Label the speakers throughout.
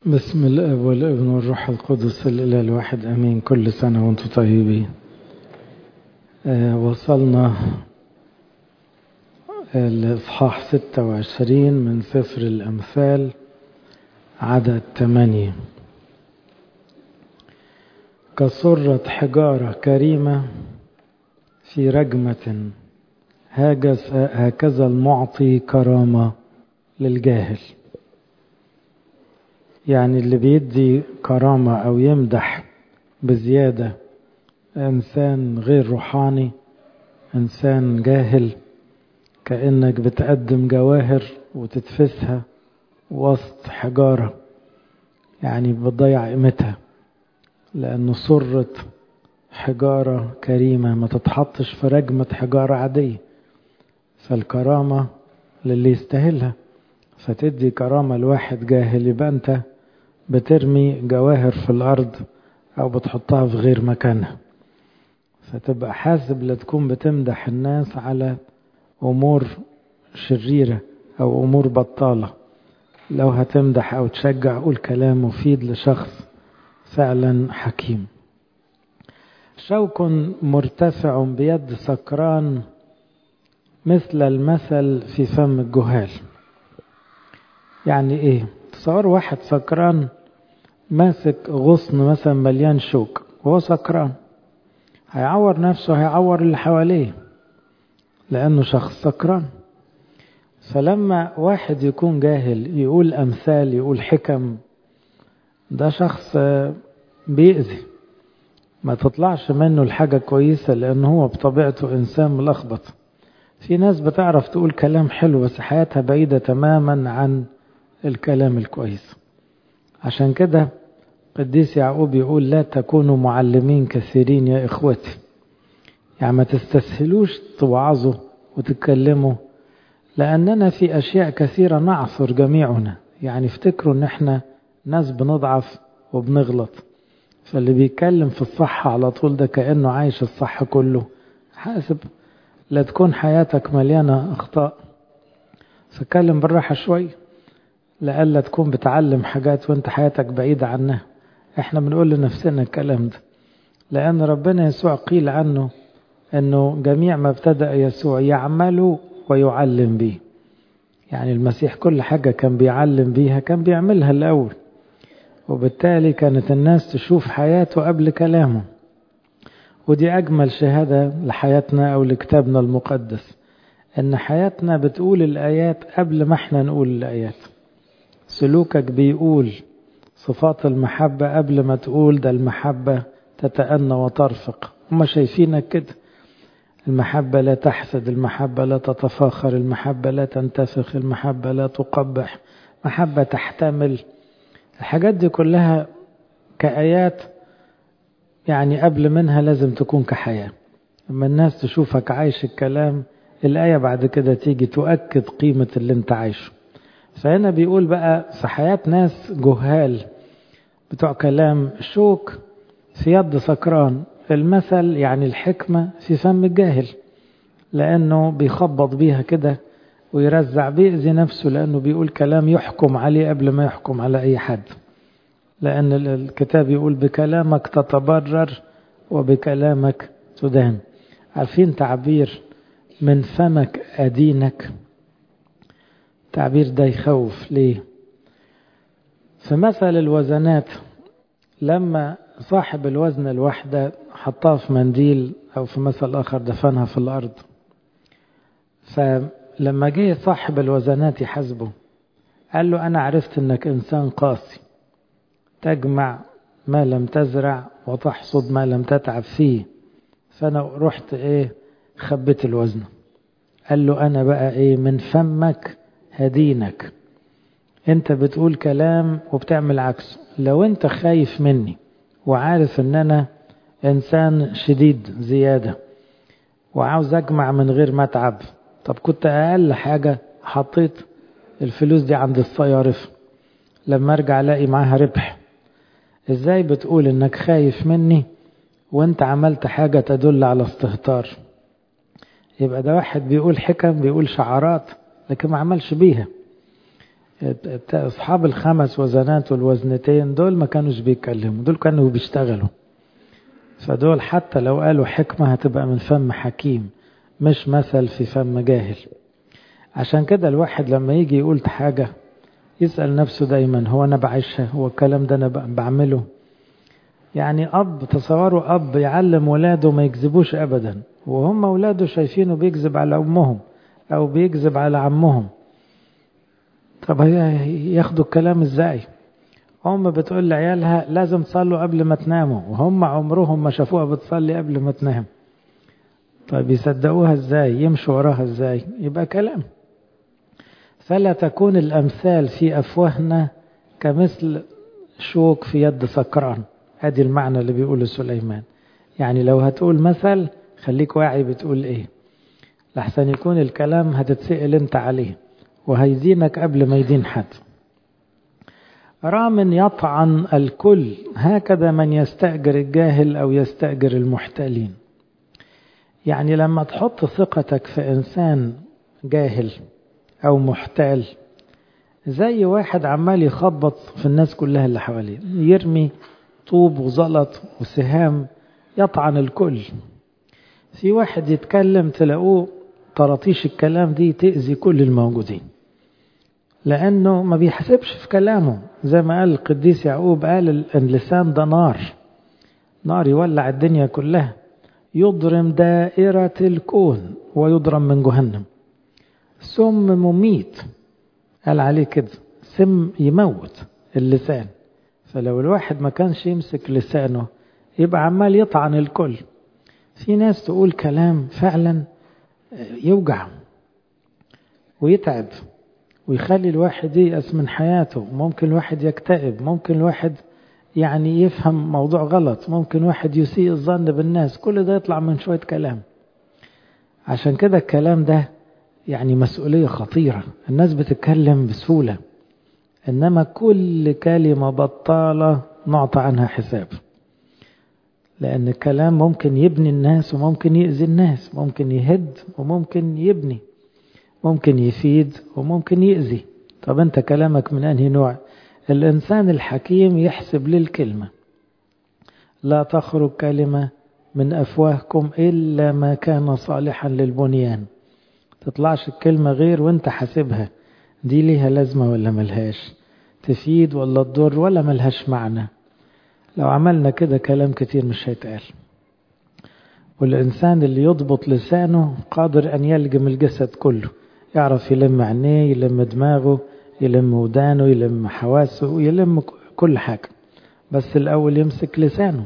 Speaker 1: بسم الاب والابن والروح القدس الاله الواحد امين كل سنه وانتم طيبين آه وصلنا الاصحاح 26 من سفر الامثال عدد 8 كسرة حجارة كريمة في رجمة هكذا المعطي كرامة للجاهل يعني اللي بيدي كرامة أو يمدح بزيادة إنسان غير روحاني إنسان جاهل كأنك بتقدم جواهر وتتفسها وسط حجارة يعني بتضيع قيمتها لأنه صرة حجارة كريمة ما تتحطش في رجمة حجارة عادية فالكرامة للي يستاهلها فتدي كرامة لواحد جاهل يبقى أنت بترمي جواهر في الأرض أو بتحطها في غير مكانها فتبقى حاسب لا تكون بتمدح الناس على أمور شريرة أو أمور بطالة لو هتمدح أو تشجع قول كلام مفيد لشخص فعلا حكيم شوك مرتفع بيد سكران مثل المثل في فم الجهال يعني ايه تصور واحد سكران ماسك غصن مثلا مليان شوك وهو سكران هيعور نفسه هيعور اللي حواليه لانه شخص سكران فلما واحد يكون جاهل يقول امثال يقول حكم ده شخص بيأذي ما تطلعش منه الحاجة كويسة لأنه هو بطبيعته إنسان ملخبط في ناس بتعرف تقول كلام حلو بس حياتها بعيدة تماما عن الكلام الكويس عشان كده قديس يعقوب يقول لا تكونوا معلمين كثيرين يا إخوتي يعني ما تستسهلوش توعظوا وتتكلموا لأننا في أشياء كثيرة نعثر جميعنا يعني افتكروا ان احنا ناس بنضعف وبنغلط فاللي بيتكلم في الصح على طول ده كأنه عايش الصح كله حاسب لا تكون حياتك مليانة أخطاء فكلم بالراحة شوية لألا تكون بتعلم حاجات وانت حياتك بعيدة عنها احنا بنقول لنفسنا الكلام ده لأن ربنا يسوع قيل عنه أنه جميع ما ابتدأ يسوع يعمل ويعلم به يعني المسيح كل حاجة كان بيعلم بيها كان بيعملها الأول وبالتالي كانت الناس تشوف حياته قبل كلامه ودي أجمل شهادة لحياتنا أو لكتابنا المقدس إن حياتنا بتقول الآيات قبل ما احنا نقول الآيات سلوكك بيقول صفات المحبة قبل ما تقول ده المحبة تتأنى وترفق هم شايفينك كده المحبة لا تحسد المحبة لا تتفاخر المحبة لا تنتفخ المحبة لا تقبح محبة تحتمل الحاجات دي كلها كآيات يعني قبل منها لازم تكون كحياة لما الناس تشوفك عايش الكلام الآية بعد كده تيجي تؤكد قيمة اللي انت عايشه فهنا بيقول بقى في حياة ناس جهال بتوع كلام شوك في يد سكران المثل يعني الحكمة في فم الجاهل لأنه بيخبط بيها كده ويرزع بيأذي نفسه لأنه بيقول كلام يحكم عليه قبل ما يحكم على أي حد لأن الكتاب يقول بكلامك تتبرر وبكلامك تدان عارفين تعبير من فمك أدينك التعبير ده يخوف ليه في مثل الوزنات لما صاحب الوزن الواحدة حطها في منديل أو في مثل آخر دفنها في الأرض فلما جه صاحب الوزنات يحاسبه قال له أنا عرفت أنك إنسان قاسي تجمع ما لم تزرع وتحصد ما لم تتعب فيه فأنا رحت إيه خبيت الوزن قال له أنا بقى إيه من فمك هدينك أنت بتقول كلام وبتعمل عكسه لو أنت خايف مني وعارف ان انا انسان شديد زيادة وعاوز اجمع من غير ما اتعب طب كنت اقل حاجة حطيت الفلوس دي عند الصيارف لما ارجع الاقي معاها ربح ازاي بتقول انك خايف مني وانت عملت حاجة تدل على استهتار يبقى ده واحد بيقول حكم بيقول شعارات لكن ما عملش بيها أصحاب الخمس وزنات والوزنتين دول ما كانوش بيتكلموا دول كانوا بيشتغلوا فدول حتى لو قالوا حكمة هتبقى من فم حكيم مش مثل في فم جاهل عشان كده الواحد لما يجي يقول حاجة يسأل نفسه دايما هو أنا بعيشها هو الكلام ده أنا بعمله يعني أب تصوروا أب يعلم ولاده ما يكذبوش أبدا وهم ولاده شايفينه بيكذب على أمهم أو بيكذب على عمهم طب ياخدوا الكلام ازاي أم بتقول لعيالها لازم تصلوا قبل ما تناموا وهم عمرهم ما شافوها بتصلي قبل ما تنام طيب يصدقوها ازاي يمشوا وراها ازاي يبقى كلام فلا تكون الأمثال في أفواهنا كمثل شوك في يد سكران ادي المعنى اللي بيقوله سليمان يعني لو هتقول مثل خليك واعي بتقول ايه لحسن يكون الكلام هتتسأل انت عليه وهيدينك قبل ما يدين حد رام يطعن الكل هكذا من يستأجر الجاهل أو يستأجر المحتالين يعني لما تحط ثقتك في إنسان جاهل أو محتال زي واحد عمال يخبط في الناس كلها اللي حواليه يرمي طوب وزلط وسهام يطعن الكل في واحد يتكلم تلاقوه طراطيش الكلام دي تأذي كل الموجودين لأنه ما بيحسبش في كلامه زي ما قال القديس يعقوب قال اللسان ده نار نار يولع الدنيا كلها يضرم دائرة الكون ويضرم من جهنم سم مميت قال عليه كده سم يموت اللسان فلو الواحد ما كانش يمسك لسانه يبقى عمال يطعن الكل في ناس تقول كلام فعلا يوجع ويتعب ويخلي الواحد ييأس من حياته ممكن الواحد يكتئب ممكن الواحد يعني يفهم موضوع غلط ممكن واحد يسيء الظن بالناس كل ده يطلع من شوية كلام عشان كده الكلام ده يعني مسؤولية خطيرة الناس بتتكلم بسهولة إنما كل كلمة بطالة نعطى عنها حساب لأن الكلام ممكن يبني الناس وممكن يأذي الناس ممكن يهد وممكن يبني ممكن يفيد وممكن يأذي طب أنت كلامك من أنهي نوع الإنسان الحكيم يحسب للكلمة لا تخرج كلمة من أفواهكم إلا ما كان صالحا للبنيان تطلعش الكلمة غير وانت حاسبها دي ليها لازمة ولا ملهاش تفيد ولا تضر ولا ملهاش معنى لو عملنا كده كلام كتير مش هيتقال والإنسان اللي يضبط لسانه قادر أن يلجم الجسد كله يعرف يلم عينيه يلم دماغه يلم ودانه يلم حواسه يلم كل حاجة بس الأول يمسك لسانه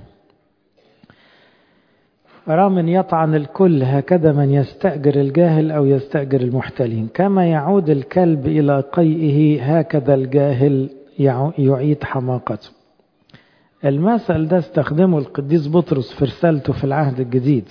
Speaker 1: رام يطعن الكل هكذا من يستأجر الجاهل أو يستأجر المحتلين كما يعود الكلب إلى قيئه هكذا الجاهل يعيد حماقته المثل ده استخدمه القديس بطرس في رسالته في العهد الجديد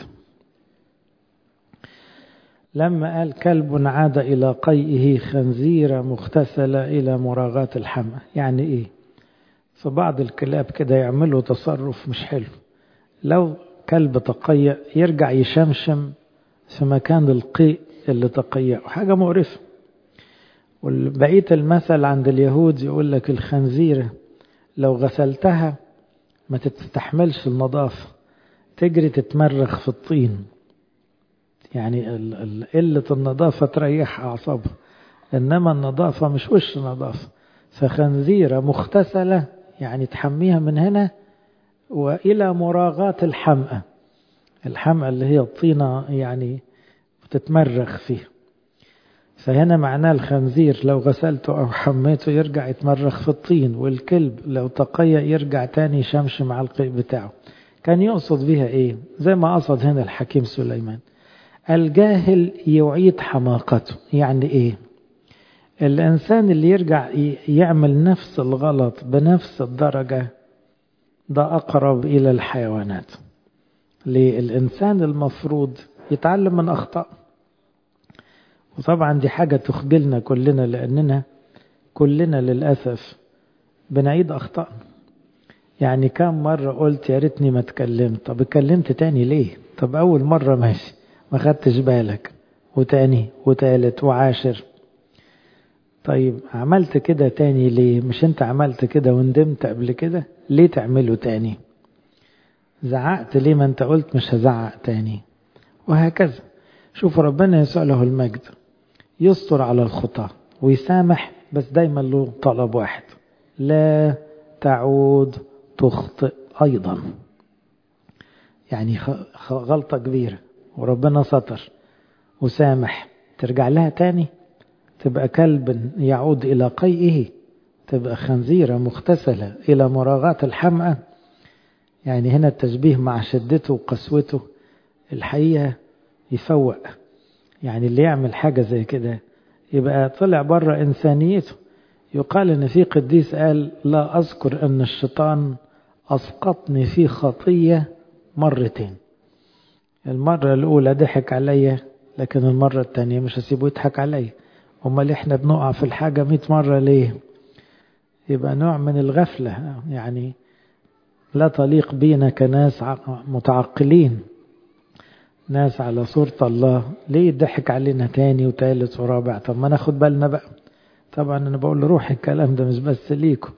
Speaker 1: لما قال كلب عاد إلى قيئه خنزيرة مغتسلة إلى مراغاة الحمى يعني إيه في بعض الكلاب كده يعملوا تصرف مش حلو لو كلب تقيأ يرجع يشمشم في مكان القيء اللي تقيأ حاجة مقرفة وبقية المثل عند اليهود يقول لك الخنزيرة لو غسلتها ما تستحملش النظافة تجري تتمرخ في الطين يعني قلة النظافة تريح أعصابها إنما النظافة مش وش نظافة فخنزيرة مغتسلة يعني تحميها من هنا وإلى مراغاة الحمأة الحمأة اللي هي الطينة يعني بتتمرخ فيها فهنا معناه الخنزير لو غسلته أو حميته يرجع يتمرخ في الطين والكلب لو تقيأ يرجع تاني يشمشم على القيء بتاعه كان يقصد بها إيه زي ما قصد هنا الحكيم سليمان الجاهل يعيد حماقته يعني إيه الإنسان اللي يرجع يعمل نفس الغلط بنفس الدرجة ده أقرب إلى الحيوانات للإنسان المفروض يتعلم من أخطاء وطبعا دي حاجة تخجلنا كلنا لأننا كلنا للأسف بنعيد أخطاء يعني كم مرة قلت يا ريتني ما اتكلمت طب اتكلمت تاني ليه طب أول مرة ماشي ما خدتش بالك وتاني وتالت وعاشر طيب عملت كده تاني ليه مش انت عملت كده وندمت قبل كده ليه تعمله تاني زعقت ليه ما انت قلت مش هزعق تاني وهكذا شوف ربنا يسوع له المجد يستر على الخطى ويسامح بس دايما له طلب واحد لا تعود تخطئ أيضا يعني غلطة كبيرة وربنا ستر وسامح ترجع لها تاني تبقى كلب يعود إلى قيئه تبقى خنزيرة مغتسلة إلى مراغاة الحمأة يعني هنا التشبيه مع شدته وقسوته الحقيقة يفوق يعني اللي يعمل حاجة زي كده يبقى طلع بره إنسانيته يقال إن في قديس قال لا أذكر أن الشيطان أسقطني في خطية مرتين المرة الأولى ضحك عليا لكن المرة الثانية مش هسيبه يضحك عليا أمال إحنا بنقع في الحاجة مئة مرة ليه يبقى نوع من الغفلة يعني لا تليق بينا كناس متعقلين ناس على صورة الله ليه يضحك علينا تاني وتالت ورابع طب ما ناخد بالنا بقى طبعا انا بقول روح الكلام ده مش بس ليكم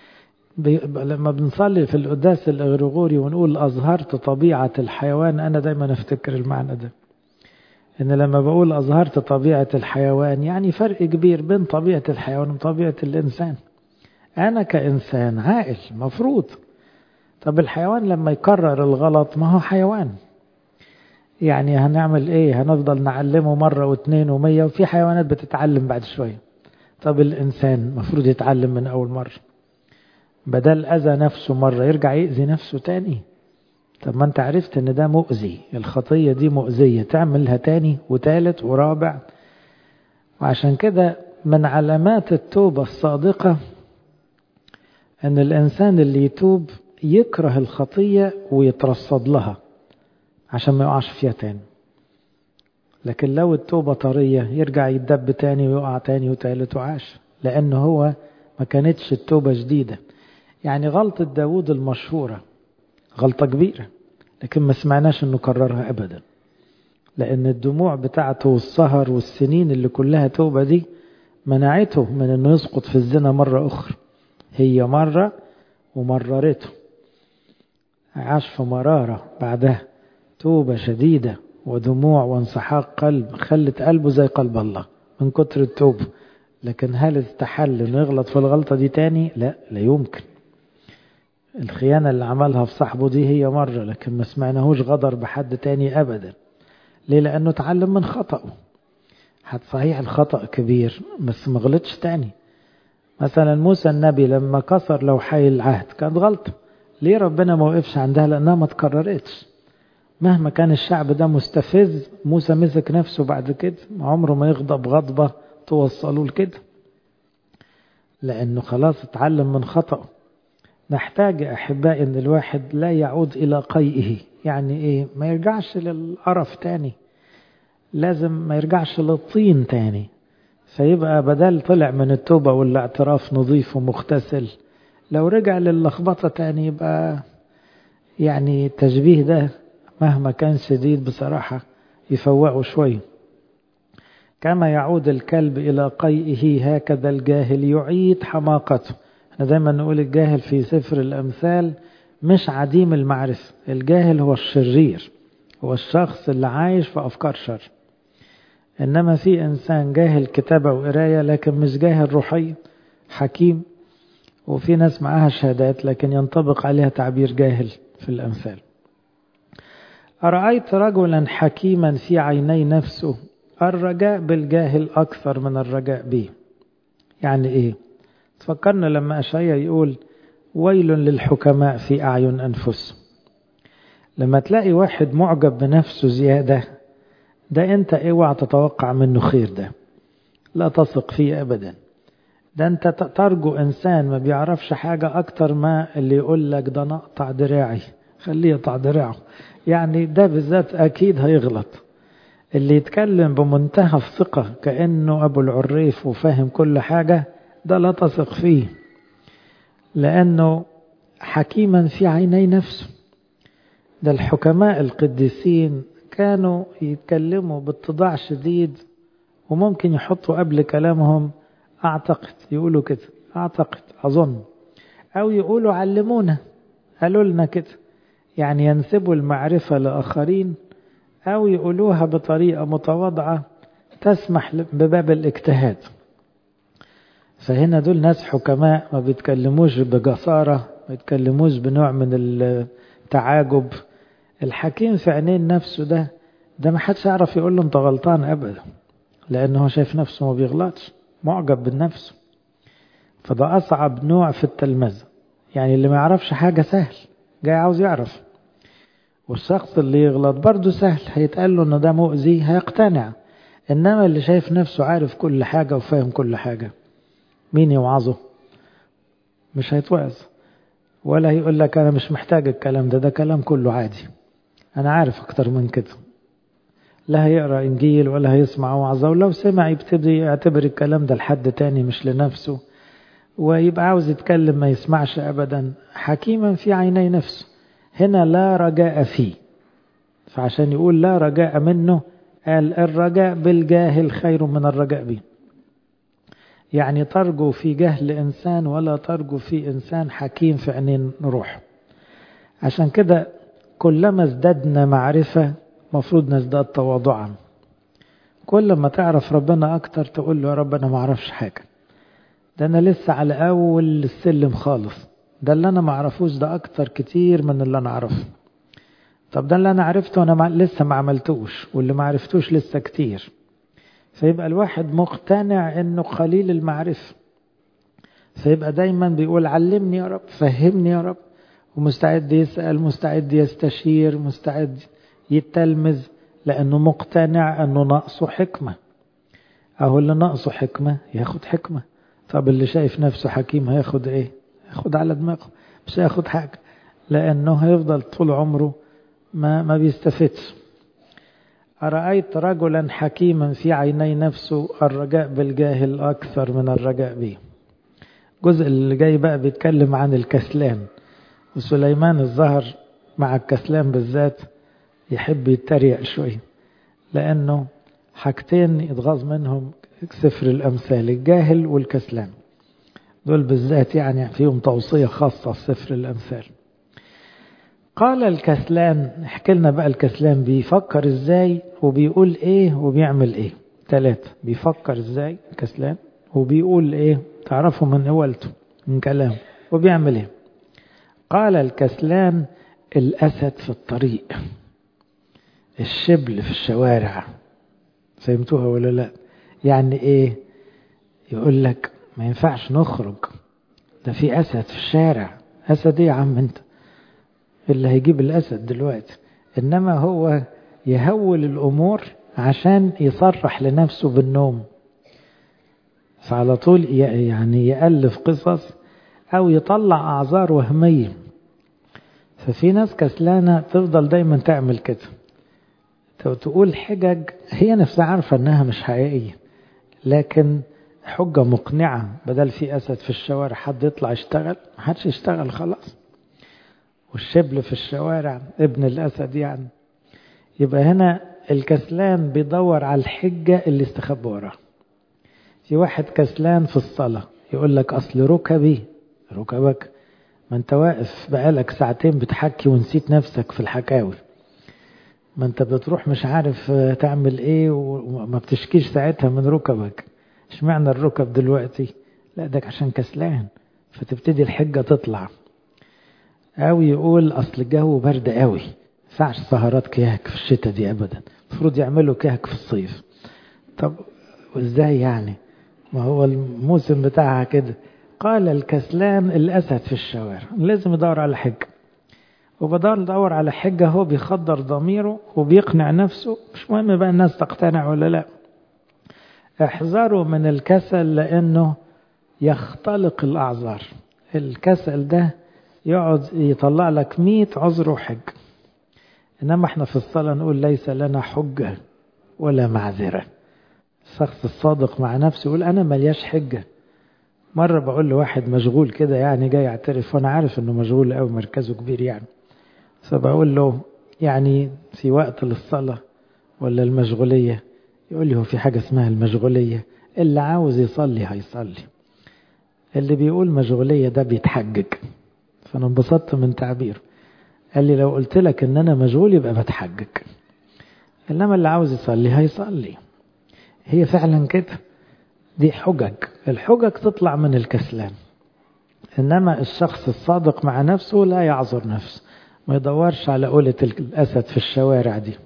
Speaker 1: لما بنصلي في القداس الاغريغوري ونقول اظهرت طبيعة الحيوان انا دايما افتكر المعنى ده ان لما بقول اظهرت طبيعة الحيوان يعني فرق كبير بين طبيعة الحيوان وطبيعة الانسان انا كانسان عاقل مفروض طب الحيوان لما يكرر الغلط ما هو حيوان يعني هنعمل ايه هنفضل نعلمه مرة واثنين ومية وفي حيوانات بتتعلم بعد شوية طب الإنسان مفروض يتعلم من أول مرة بدل أذى نفسه مرة يرجع يأذي نفسه تاني طب ما انت عرفت ان ده مؤذي الخطية دي مؤذية تعملها تاني وتالت ورابع وعشان كده من علامات التوبة الصادقة ان الانسان اللي يتوب يكره الخطية ويترصد لها عشان ما يقعش فيها تاني لكن لو التوبة طرية يرجع يتدب تاني ويقع تاني وتالت وعاش لأن هو ما كانتش التوبة جديدة يعني غلطة داود المشهورة غلطة كبيرة لكن ما سمعناش انه كررها ابدا لان الدموع بتاعته والسهر والسنين اللي كلها توبة دي منعته من انه يسقط في الزنا مرة اخرى هي مرة ومررته عاش في مرارة بعدها توبة شديدة ودموع وانسحاق قلب خلت قلبه زي قلب الله من كتر التوبة لكن هل استحل انه يغلط في الغلطة دي تاني لا لا يمكن الخيانة اللي عملها في صاحبه دي هي مرة لكن ما سمعناهوش غدر بحد تاني أبدا ليه لأنه اتعلم من خطأه حد صحيح الخطأ كبير بس ما غلطش تاني مثلا موسى النبي لما كسر لوحي العهد كانت غلطة ليه ربنا ما وقفش عندها لأنها ما تكررتش مهما كان الشعب ده مستفز موسى مسك نفسه بعد كده عمره ما يغضب غضبة توصلوا لكده لأنه خلاص اتعلم من خطأه نحتاج أحبائي أن الواحد لا يعود إلى قيئه يعني إيه ما يرجعش للقرف تاني لازم ما يرجعش للطين تاني فيبقى بدل طلع من التوبة والاعتراف نظيف ومغتسل لو رجع للخبطة تاني يبقى يعني التشبيه ده مهما كان شديد بصراحة يفوقه شوي كما يعود الكلب إلى قيئه هكذا الجاهل يعيد حماقته احنا دايما نقول الجاهل في سفر الأمثال مش عديم المعرفة الجاهل هو الشرير هو الشخص اللي عايش في أفكار شر إنما في إنسان جاهل كتابة وقراية لكن مش جاهل روحي حكيم وفي ناس معاها شهادات لكن ينطبق عليها تعبير جاهل في الأمثال أرأيت رجلا حكيما في عيني نفسه الرجاء بالجاهل أكثر من الرجاء به يعني إيه تفكرنا لما أشعيا يقول ويل للحكماء في أعين أنفسهم لما تلاقي واحد معجب بنفسه زيادة ده أنت اوعى تتوقع منه خير ده لا تثق فيه أبدا ده أنت ترجو إنسان ما بيعرفش حاجة أكتر ما اللي يقول لك ده نقطع دراعي خليه يقطع دراعه يعني ده بالذات أكيد هيغلط اللي يتكلم بمنتهى الثقة كأنه أبو العريف وفاهم كل حاجة ده لا تثق فيه لأنه حكيما في عيني نفسه ده الحكماء القديسين كانوا يتكلموا باتضاع شديد وممكن يحطوا قبل كلامهم أعتقد يقولوا كده أعتقد أظن أو يقولوا علمونا قالوا لنا كده يعني ينسبوا المعرفة لآخرين أو يقولوها بطريقة متواضعة تسمح بباب الاجتهاد فهنا دول ناس حكماء ما بيتكلموش بجسارة ما بيتكلموش بنوع من التعاجب الحكيم في عينين نفسه ده ده ما حدش يعرف يقول له انت غلطان ابدا لانه هو شايف نفسه ما بيغلطش معجب بالنفس فده اصعب نوع في التلمذة يعني اللي ما يعرفش حاجة سهل جاي عاوز يعرف والشخص اللي يغلط برضه سهل هيتقال له ان ده مؤذي هيقتنع انما اللي شايف نفسه عارف كل حاجة وفاهم كل حاجة مين يوعظه مش هيتوعظ ولا هيقول لك انا مش محتاج الكلام ده ده كلام كله عادي انا عارف اكتر من كده لا هيقرا انجيل ولا هيسمع وعظه ولو سمع يبتدي يعتبر الكلام ده لحد تاني مش لنفسه ويبقى عاوز يتكلم ما يسمعش ابدا حكيما في عيني نفسه هنا لا رجاء فيه فعشان يقول لا رجاء منه قال الرجاء بالجاهل خير من الرجاء به يعني ترجو في جهل إنسان ولا ترجو في إنسان حكيم في عينين روح عشان كده كلما ازددنا معرفة مفروض نزداد تواضعا كل ما تعرف ربنا أكتر تقول له يا رب أنا ما أعرفش حاجة ده أنا لسه على أول السلم خالص ده اللي أنا ما أعرفوش ده أكتر كتير من اللي أنا أعرفه طب ده اللي أنا عرفته أنا لسه ما عملتوش واللي ما عرفتوش لسه كتير فيبقى الواحد مقتنع انه قليل المعرفة فيبقى دايما بيقول علمني يا رب فهمني يا رب ومستعد يسأل مستعد يستشير مستعد يتلمذ لأنه مقتنع أنه ناقصه حكمة أهو اللي ناقصه حكمة ياخد حكمة طب اللي شايف نفسه حكيم هياخد إيه ياخد على دماغه مش هياخد حاجة لأنه هيفضل طول عمره ما, ما بيستفدش أرأيت رجلا حكيما في عيني نفسه الرجاء بالجاهل أكثر من الرجاء به الجزء اللي جاي بقى بيتكلم عن الكسلان وسليمان الظهر مع الكسلان بالذات يحب يتريق شوية لأنه حاجتين يتغاظ منهم سفر الأمثال الجاهل والكسلان دول بالذات يعني فيهم توصية خاصة في سفر الأمثال قال الكسلان احكي لنا بقى الكسلان بيفكر ازاي وبيقول ايه وبيعمل ايه ثلاثة بيفكر ازاي الكسلان وبيقول ايه تعرفوا من قولته من كلامه وبيعمل ايه قال الكسلان الأسد في الطريق الشبل في الشوارع فهمتوها ولا لا يعني ايه يقول لك ما ينفعش نخرج ده في أسد في الشارع أسد ايه يا عم انت اللي هيجيب الأسد دلوقتي إنما هو يهول الأمور عشان يصرح لنفسه بالنوم فعلى طول يعني يألف قصص أو يطلع أعذار وهمية ففي ناس كسلانة تفضل دايما تعمل كده تقول حجج هي نفسها عارفة أنها مش حقيقية لكن حجة مقنعة بدل في أسد في الشوارع حد يطلع يشتغل محدش يشتغل خلاص والشبل في الشوارع ابن الأسد يعني يبقى هنا الكسلان بيدور على الحجة اللي استخبى وراها في واحد كسلان في الصلاة يقول لك أصل ركبي ركبك ما انت واقف بقالك ساعتين بتحكي ونسيت نفسك في الحكاوي ما انت بتروح مش عارف تعمل ايه وما بتشكيش ساعتها من ركبك اشمعنى الركب دلوقتي لا ده عشان كسلان فتبتدي الحجة تطلع أو يقول أصل الجو برد قوي ينفعش سهرات كياك في الشتاء دي أبدا المفروض يعملوا كياك في الصيف طب وإزاي يعني ما هو الموسم بتاعها كده قال الكسلان الأسد في الشوارع لازم يدور على حجة وبدار يدور على حجة هو بيخدر ضميره وبيقنع نفسه مش مهم بقى الناس تقتنع ولا لا احذروا من الكسل لأنه يختلق الأعذار الكسل ده يقعد يطلع لك مية عذر وحج إنما احنا في الصلاة نقول ليس لنا حجة ولا معذرة الشخص الصادق مع نفسه يقول أنا ملياش حجة مرة بقول لواحد مشغول كده يعني جاي يعترف وأنا عارف إنه مشغول أوي مركزه كبير يعني فبقول له يعني في وقت للصلاة ولا المشغولية يقول لي هو في حاجة اسمها المشغولية اللي عاوز يصلي هيصلي اللي بيقول مشغولية ده بيتحجج فأنا انبسطت من تعبيره قال لي لو قلت لك ان انا مشغول يبقى بتحجج انما اللي عاوز يصلي هيصلي هي فعلا كده دي حجج الحجج تطلع من الكسلان انما الشخص الصادق مع نفسه لا يعذر نفسه ما يدورش على قولة الأسد في الشوارع دي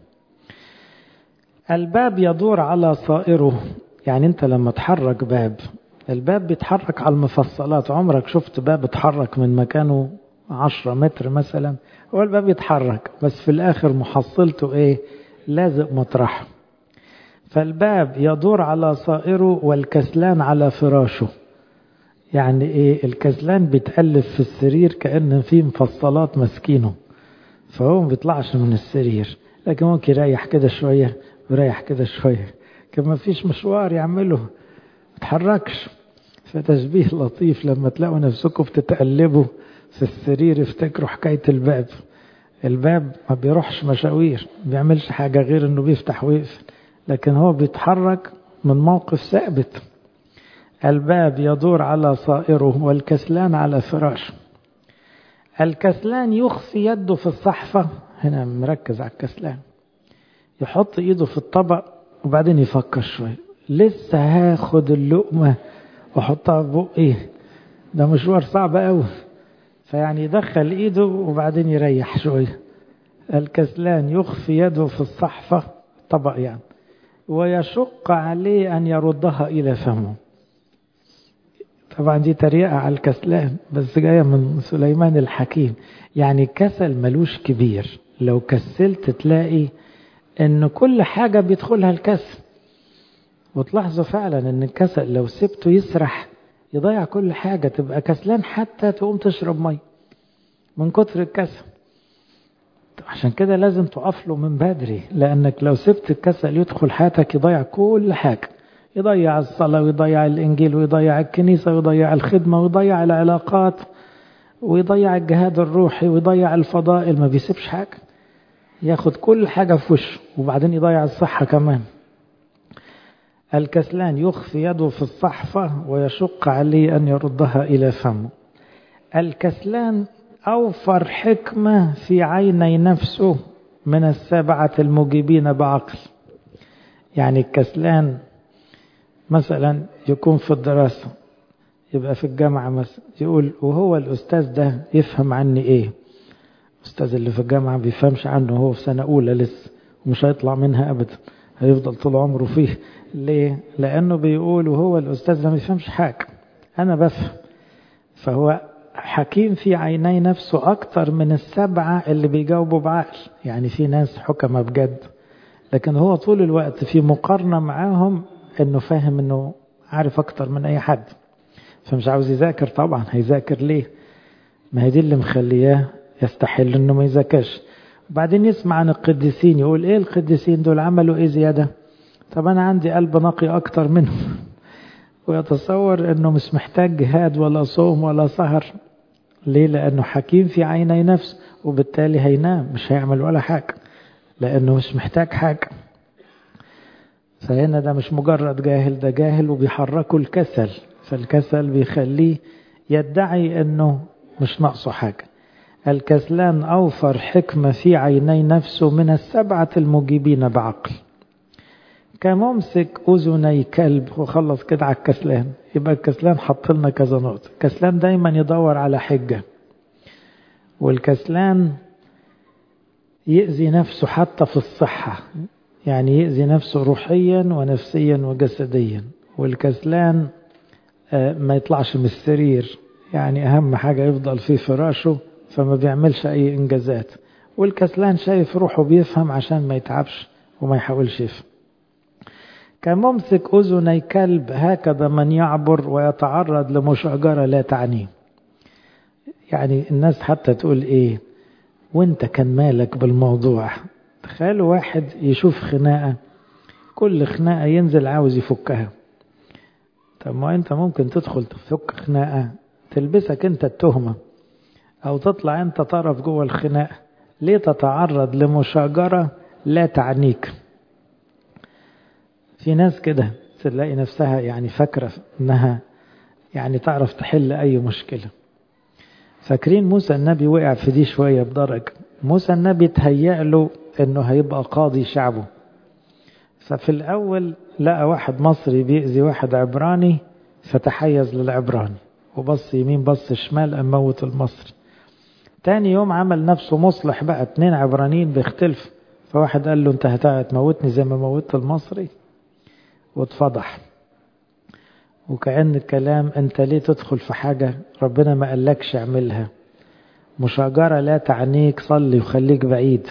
Speaker 1: الباب يدور على صائره يعني انت لما تحرك باب الباب بيتحرك على المفصلات عمرك شفت باب اتحرك من مكانه عشرة متر مثلا هو الباب يتحرك بس في الآخر محصلته ايه لازق مطرحه فالباب يدور على صائره والكسلان على فراشه يعني ايه الكسلان بيتألف في السرير كأن في مفصلات ماسكينه فهو ما بيطلعش من السرير لكن ممكن يريح كده شوية ويريح كده شوية كما فيش مشوار يعمله ما تحركش فتشبيه لطيف لما تلاقوا نفسكم بتتقلبوا في السرير افتكروا حكاية الباب الباب ما بيروحش مشاوير ما بيعملش حاجة غير انه بيفتح ويقفل لكن هو بيتحرك من موقف ثابت الباب يدور على صائره والكسلان على فراشه الكسلان يخفي يده في الصحفة هنا مركز على الكسلان يحط ايده في الطبق وبعدين يفكر شوية لسه هاخد اللقمة واحطها في بقي ده مشوار صعب قوي فيعني يدخل ايده وبعدين يريح شوية الكسلان يخفي يده في الصحفة طبق يعني ويشق عليه أن يردها إلى فمه طبعا دي تريقة على الكسلان بس جاية من سليمان الحكيم يعني كسل ملوش كبير لو كسلت تلاقي ان كل حاجة بيدخلها الكسل وتلاحظوا فعلا ان الكسل لو سبته يسرح يضيع كل حاجة تبقى كسلان حتى تقوم تشرب مي من كتر الكسل عشان كده لازم تقف له من بدري لانك لو سبت الكسل يدخل حياتك يضيع كل حاجة يضيع الصلاة ويضيع الإنجيل ويضيع الكنيسة ويضيع الخدمة ويضيع العلاقات ويضيع الجهاد الروحي ويضيع الفضائل ما بيسيبش حاجة ياخد كل حاجة في وشه وبعدين يضيع الصحة كمان الكسلان يخفي يده في الصحفة ويشق عليه أن يردها إلى فمه الكسلان أوفر حكمة في عيني نفسه من السبعة المجيبين بعقل يعني الكسلان مثلا يكون في الدراسة يبقى في الجامعة مثلا يقول وهو الأستاذ ده يفهم عني إيه الأستاذ اللي في الجامعة بيفهمش عنه هو في سنة أولى لسه ومش هيطلع منها أبدا هيفضل طول عمره فيه ليه؟ لأنه بيقول وهو الأستاذ ده ما بيفهمش حاجة أنا بفهم فهو حكيم في عيني نفسه أكتر من السبعة اللي بيجاوبوا بعقل يعني في ناس حكمة بجد لكن هو طول الوقت في مقارنة معاهم انه فاهم انه عارف اكتر من اي حد فمش عاوز يذاكر طبعا هيذاكر ليه ما هي دي اللي مخلياه يستحل انه ما يذاكرش وبعدين يسمع عن القديسين يقول ايه القديسين دول عملوا ايه زيادة طب انا عندي قلب نقي اكتر منهم ويتصور انه مش محتاج جهاد ولا صوم ولا سهر ليه لانه حكيم في عيني نفسه وبالتالي هينام مش هيعمل ولا حاجة لانه مش محتاج حاجة فهنا ده مش مجرد جاهل ده جاهل وبيحركه الكسل فالكسل بيخليه يدعي انه مش ناقصه حاجة الكسلان أوفر حكمة في عيني نفسه من السبعة المجيبين بعقل كممسك أذني كلب وخلص كده على الكسلان يبقى الكسلان حط لنا كذا نقطة الكسلان دايما يدور على حجة والكسلان يأذي نفسه حتى في الصحة يعني يأذي نفسه روحيا ونفسيا وجسديا والكسلان ما يطلعش من السرير يعني أهم حاجة يفضل في فراشه فما بيعملش أي إنجازات والكسلان شايف روحه بيفهم عشان ما يتعبش وما يحاولش يفهم كممسك أذني كلب هكذا من يعبر ويتعرض لمشاجرة لا تعنيه يعني الناس حتى تقول إيه وانت كان مالك بالموضوع تخيلوا واحد يشوف خناقة كل خناقة ينزل عاوز يفكها طب ما انت ممكن تدخل تفك خناقة تلبسك انت التهمة او تطلع انت طرف جوه الخناقة ليه تتعرض لمشاجرة لا تعنيك في ناس كده تلاقي نفسها يعني فاكرة انها يعني تعرف تحل اي مشكلة فاكرين موسى النبي وقع في دي شوية بدرجة موسى النبي تهيأ له انه هيبقى قاضي شعبه ففي الاول لقى واحد مصري بيأذي واحد عبراني فتحيز للعبراني وبص يمين بص شمال قام موت المصري تاني يوم عمل نفسه مصلح بقى اتنين عبرانيين بيختلفوا فواحد قال له انت هتموتني زي ما موتت المصري واتفضح وكأن الكلام انت ليه تدخل في حاجة ربنا ما قالكش اعملها مشاجرة لا تعنيك صلي وخليك بعيد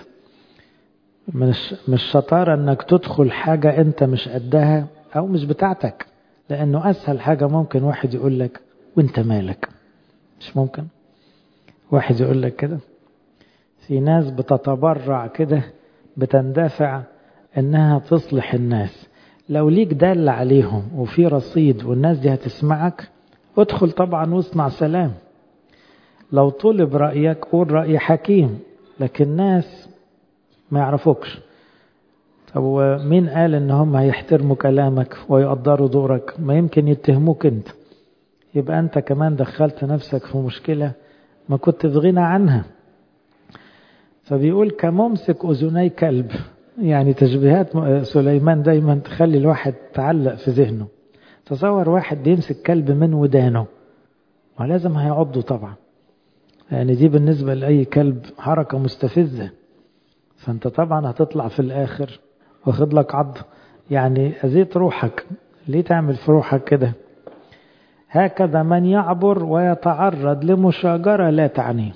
Speaker 1: مش مش شطارة انك تدخل حاجة انت مش قدها او مش بتاعتك لانه اسهل حاجة ممكن واحد يقول لك وانت مالك مش ممكن واحد يقول لك كده في ناس بتتبرع كده بتندفع انها تصلح الناس لو ليك دل عليهم وفي رصيد والناس دي هتسمعك ادخل طبعا واصنع سلام لو طلب رأيك قول رأي حكيم لكن ناس ما يعرفوكش طب ومين قال ان هم هيحترموا كلامك ويقدروا دورك ما يمكن يتهموك انت يبقى انت كمان دخلت نفسك في مشكلة ما كنت في غنى عنها فبيقول كممسك أذني كلب يعني تشبيهات سليمان دايما تخلي الواحد تعلق في ذهنه تصور واحد بيمسك كلب من ودانه ولازم هيعضه طبعا يعني دي بالنسبة لأي كلب حركة مستفزة فانت طبعا هتطلع في الآخر واخد لك عض يعني أذيت روحك ليه تعمل في روحك كده هكذا من يعبر ويتعرض لمشاجرة لا تعنيه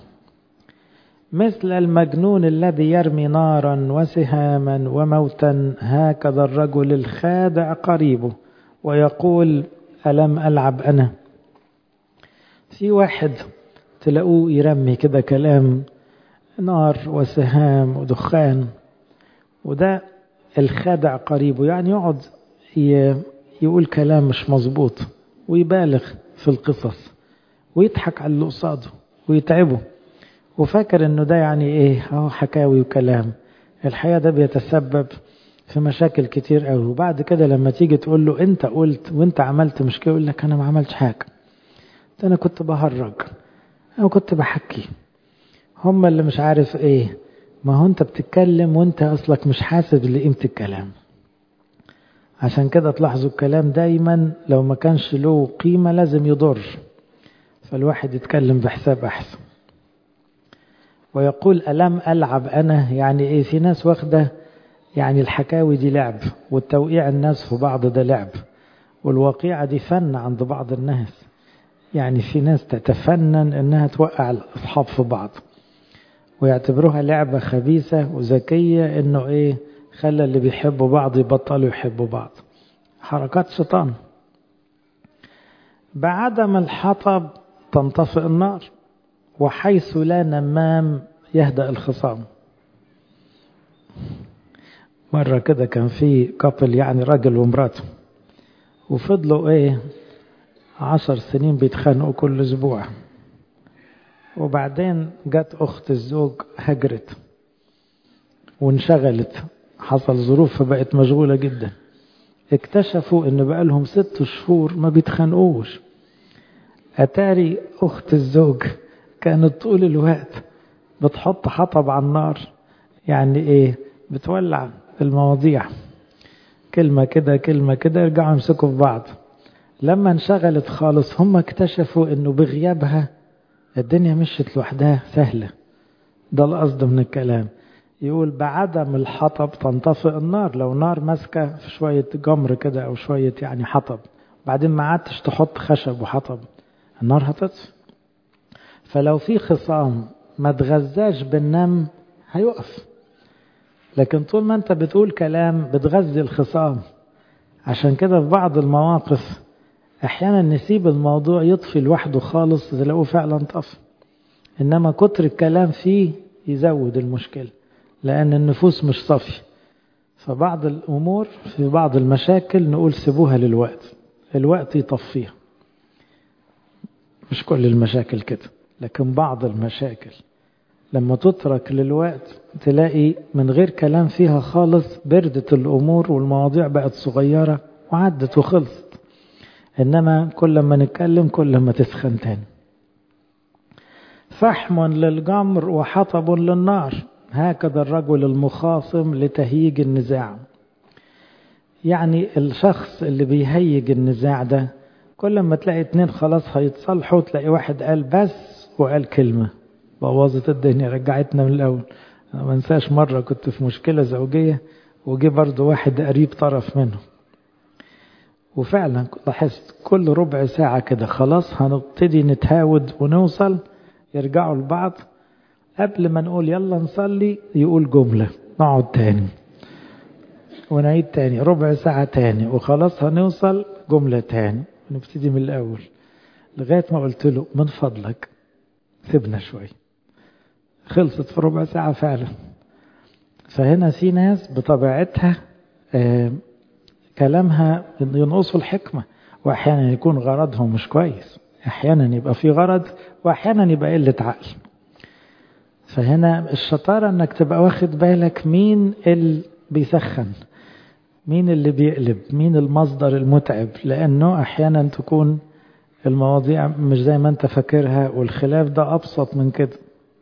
Speaker 1: مثل المجنون الذي يرمي نارا وسهاما وموتا هكذا الرجل الخادع قريبه ويقول ألم ألعب أنا في واحد تلاقوه يرمي كده كلام نار وسهام ودخان وده الخادع قريبه يعني يقعد يقول كلام مش مظبوط ويبالغ في القصص ويضحك على اللي قصاده ويتعبه وفاكر انه ده يعني ايه اهو حكاوي وكلام الحقيقه ده بيتسبب في مشاكل كتير قوي وبعد كده لما تيجي تقول له انت قلت وانت عملت مشكله يقول لك انا ما عملتش حاجه ده انا كنت بهرج انا كنت بحكي هم اللي مش عارف ايه ما هو انت بتتكلم وانت اصلك مش حاسب لقيمه الكلام عشان كده تلاحظوا الكلام دايما لو ما كانش له قيمه لازم يضر فالواحد يتكلم بحساب احسن ويقول ألم ألعب أنا يعني إيه في ناس واخدة يعني الحكاوي دي لعب والتوقيع الناس في بعض ده لعب والواقعة دي فن عند بعض الناس يعني في ناس تتفنن إنها توقع الأصحاب في بعض ويعتبروها لعبة خبيثة وذكية إنه إيه خلى اللي بيحبوا بعض يبطلوا يحبوا بعض حركات شيطان بعدم الحطب تنطفئ النار وحيث لا نمام يهدأ الخصام مرة كده كان في كابل يعني راجل ومراته وفضلوا ايه عشر سنين بيتخانقوا كل اسبوع وبعدين جت اخت الزوج هجرت وانشغلت حصل ظروف فبقت مشغولة جدا اكتشفوا ان بقالهم ست شهور ما بيتخانقوش اتاري اخت الزوج كانت طول الوقت بتحط حطب على النار يعني ايه بتولع المواضيع كلمة كده كلمة كده يرجعوا يمسكوا في بعض لما انشغلت خالص هم اكتشفوا انه بغيابها الدنيا مشت لوحدها سهلة ده القصد من الكلام يقول بعدم الحطب تنطفئ النار لو نار ماسكة في شوية جمر كده أو شوية يعني حطب بعدين ما عادتش تحط خشب وحطب النار هتطفي فلو في خصام ما تغذاش بالنم هيقف لكن طول ما انت بتقول كلام بتغذي الخصام عشان كده في بعض المواقف احيانا نسيب الموضوع يطفي لوحده خالص تلاقوه فعلا طفى انما كتر الكلام فيه يزود المشكله لأن النفوس مش صافية فبعض الأمور في بعض المشاكل نقول سيبوها للوقت الوقت يطفيها مش كل المشاكل كده لكن بعض المشاكل لما تترك للوقت تلاقي من غير كلام فيها خالص بردت الأمور والمواضيع بقت صغيرة وعدت وخلصت إنما كل ما نتكلم كل ما تسخن تاني فحم للجمر وحطب للنار هكذا الرجل المخاصم لتهيج النزاع يعني الشخص اللي بيهيج النزاع ده كل ما تلاقي اتنين خلاص هيتصالحوا تلاقي واحد قال بس وقال كلمة بوظت الدنيا رجعتنا من الأول أنا ما انساش مرة كنت في مشكلة زوجية وجي برضه واحد قريب طرف منه وفعلا لاحظت كل ربع ساعة كده خلاص هنبتدي نتهاود ونوصل يرجعوا لبعض قبل ما نقول يلا نصلي يقول جملة نقعد تاني ونعيد تاني ربع ساعة تاني وخلاص هنوصل جملة تاني ونبتدي من الأول لغاية ما قلت له من فضلك سيبنا شوي خلصت في ربع ساعة فعلا فهنا في ناس بطبيعتها آه كلامها ينقصوا الحكمة وأحيانا يكون غرضهم مش كويس أحيانا يبقى في غرض وأحيانا يبقى قلة عقل فهنا الشطارة أنك تبقى واخد بالك مين اللي بيسخن مين اللي بيقلب مين المصدر المتعب لأنه أحيانا تكون المواضيع مش زي ما أنت فاكرها والخلاف ده أبسط من كده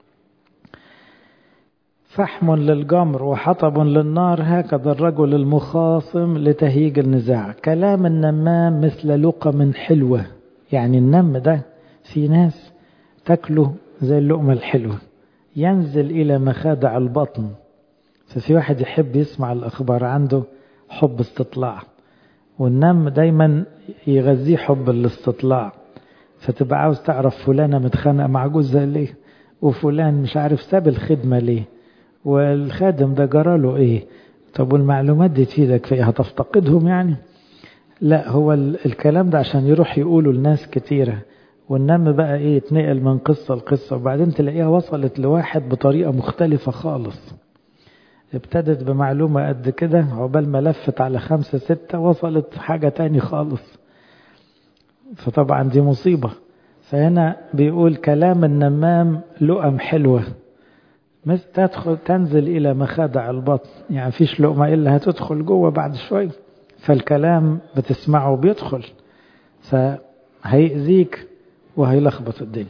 Speaker 1: فحم للجمر وحطب للنار هكذا الرجل المخاصم لتهيج النزاع كلام النمام مثل لقم حلوة يعني النم ده في ناس تاكله زي اللقمة الحلوة ينزل إلى مخادع البطن ففي واحد يحب يسمع الأخبار عنده حب استطلاع والنم دايما يغذيه حب الاستطلاع فتبقى عاوز تعرف فلانة متخانقة مع جوزها ليه وفلان مش عارف ساب الخدمة ليه والخادم ده جراله ايه طب والمعلومات دي تفيدك في ايه هتفتقدهم يعني لا هو الكلام ده عشان يروح يقوله لناس كتيرة والنم بقى ايه يتنقل من قصة لقصة وبعدين تلاقيها وصلت لواحد بطريقة مختلفة خالص ابتدت بمعلومة قد كده عقبال ما لفت على خمسة ستة وصلت حاجة تاني خالص فطبعا دي مصيبة فهنا بيقول كلام النمام لؤم حلوة تدخل تنزل إلى مخادع البطن يعني فيش لقمة إلا هتدخل جوه بعد شوي فالكلام بتسمعه بيدخل فهيأذيك وهيلخبط الدنيا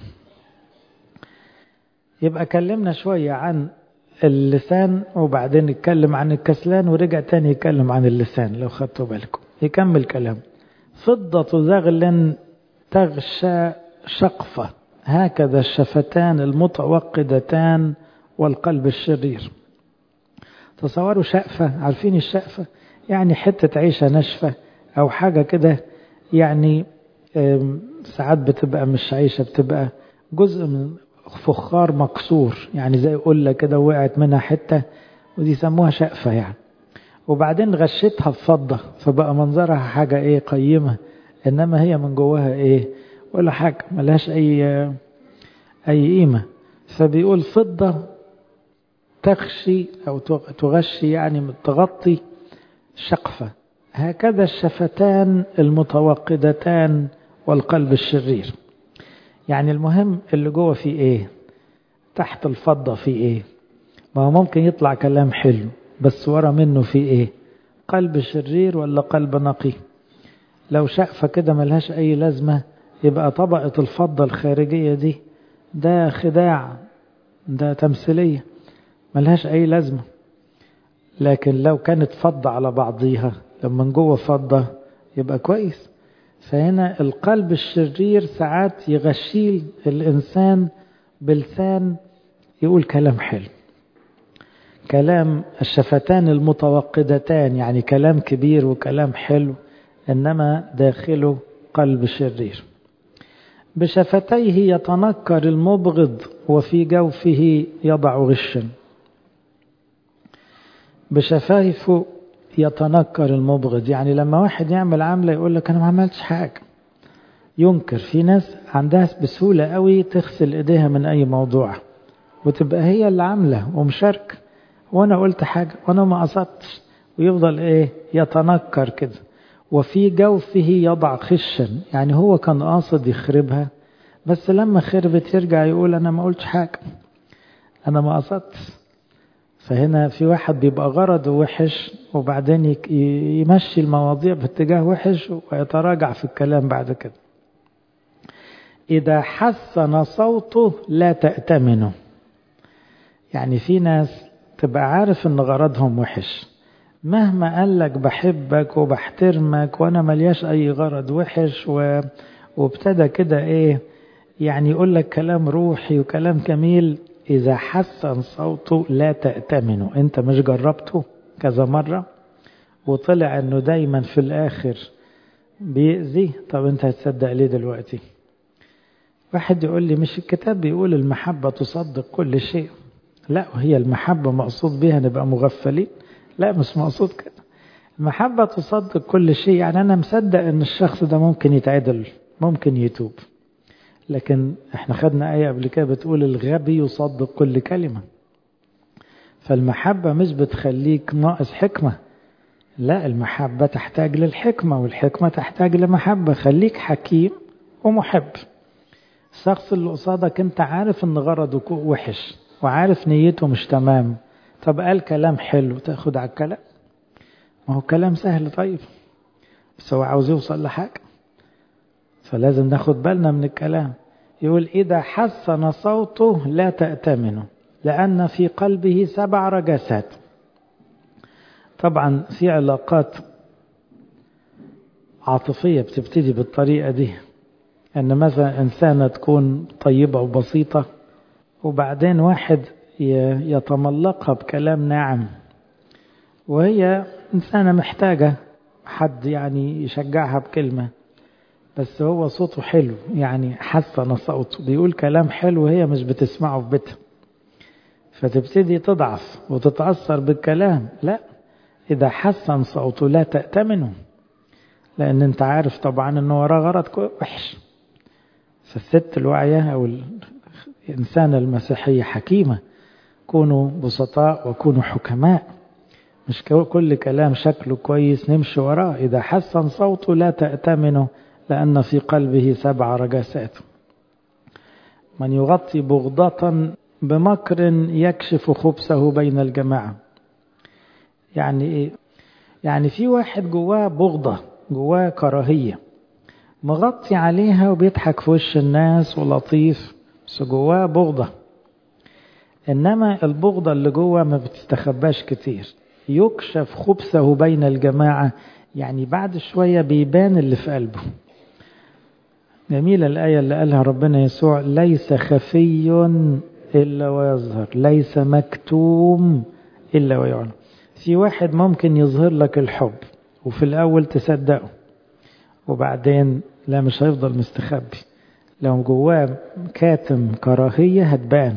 Speaker 1: يبقى كلمنا شوية عن اللسان وبعدين نتكلم عن الكسلان ورجع تاني يتكلم عن اللسان لو خدتوا بالكم يكمل كلام فضة زغل تغشى شقفة هكذا الشفتان المتوقدتان والقلب الشرير تصوروا شقفة عارفين الشقفة يعني حتة عيشة ناشفة أو حاجة كده يعني ساعات بتبقى مش عيشة بتبقى جزء من فخار مكسور يعني زي قلة كده وقعت منها حتة ودي يسموها شقفة يعني وبعدين غشتها بفضة فبقى منظرها حاجة ايه قيمة انما هي من جواها ايه ولا حاجة ملهاش اي اي قيمة فبيقول فضة تغشي او تغشي يعني تغطي شقفة هكذا الشفتان المتوقدتان والقلب الشرير يعني المهم اللي جوه فيه ايه تحت الفضة فيه ايه ما هو ممكن يطلع كلام حلو بس ورا منه فيه ايه قلب شرير ولا قلب نقي لو شقفة كده ملهاش اي لازمة يبقى طبقة الفضة الخارجية دي ده خداع ده تمثيلية ملهاش اي لازمة لكن لو كانت فضة على بعضيها لما من جوه فضة يبقى كويس فهنا القلب الشرير ساعات يغشيل الإنسان بلسان يقول كلام حلو كلام الشفتان المتوقدتان يعني كلام كبير وكلام حلو إنما داخله قلب شرير بشفتيه يتنكر المبغض وفي جوفه يضع غشا بشفايفه يتنكر المبغض يعني لما واحد يعمل عملة يقول لك أنا ما عملتش حاجة ينكر في ناس عندها بسهولة قوي تغسل إيديها من أي موضوع وتبقى هي اللي عاملة ومشاركة وأنا قلت حاجة وأنا ما قصدتش ويفضل إيه يتنكر كده وفي جوفه يضع خشا يعني هو كان قاصد يخربها بس لما خربت يرجع يقول أنا ما قلتش حاجة أنا ما قصدتش فهنا في واحد بيبقى غرضه وحش وبعدين يمشي المواضيع باتجاه وحش ويتراجع في الكلام بعد كده إذا حسن صوته لا تأتمنه يعني في ناس تبقى عارف ان غرضهم وحش مهما قال لك بحبك وبحترمك وانا ملياش اي غرض وحش و... وابتدى كده ايه يعني يقول لك كلام روحي وكلام جميل اذا حسن صوته لا تأتمنه انت مش جربته كذا مرة وطلع انه دايما في الاخر بيأذي طب انت هتصدق ليه دلوقتي واحد يقول لي مش الكتاب بيقول المحبة تصدق كل شيء لا وهي المحبة مقصود بها نبقى مغفلين لا مش مقصود كده المحبة تصدق كل شيء يعني أنا مصدق أن الشخص ده ممكن يتعدل ممكن يتوب لكن احنا خدنا آية قبل كده بتقول الغبي يصدق كل كلمة فالمحبة مش بتخليك ناقص حكمة لا المحبة تحتاج للحكمة والحكمة تحتاج لمحبة خليك حكيم ومحب الشخص اللي قصادك انت عارف ان غرضه وحش وعارف نيته مش تمام طب قال كلام حلو تاخد على الكلام ما هو كلام سهل طيب بس هو عاوز يوصل لحاجة فلازم ناخد بالنا من الكلام يقول إذا حسن صوته لا تأتمنه لأن في قلبه سبع رجسات طبعا في علاقات عاطفية بتبتدي بالطريقة دي أن مثلا إنسانة تكون طيبة وبسيطة وبعدين واحد يتملقها بكلام ناعم وهي إنسانة محتاجة حد يعني يشجعها بكلمة بس هو صوته حلو يعني حسن صوته بيقول كلام حلو وهي مش بتسمعه في بيتها فتبتدي تضعف وتتأثر بالكلام لا إذا حسن صوته لا تأتمنه لأن أنت عارف طبعا أنه وراه غرض وحش فالست الواعية أو الإنسانة المسيحية حكيمة كونوا بسطاء وكونوا حكماء مش كل كلام شكله كويس نمشي وراه إذا حسن صوته لا تأتمنه لأن في قلبه سبع رجاسات من يغطي بغضة بمكر يكشف خبثه بين الجماعة يعني إيه؟ يعني في واحد جواه بغضة جواه كراهية مغطي عليها وبيضحك في وش الناس ولطيف بس جواه بغضة إنما البغضة اللي جوه ما بتستخباش كتير يكشف خبثه بين الجماعة يعني بعد شوية بيبان اللي في قلبه جميلة الآية اللي قالها ربنا يسوع ليس خفي إلا ويظهر ليس مكتوم إلا ويعلم في واحد ممكن يظهر لك الحب وفي الأول تصدقه وبعدين لا مش هيفضل مستخبي لو جواه كاتم كراهية هتبان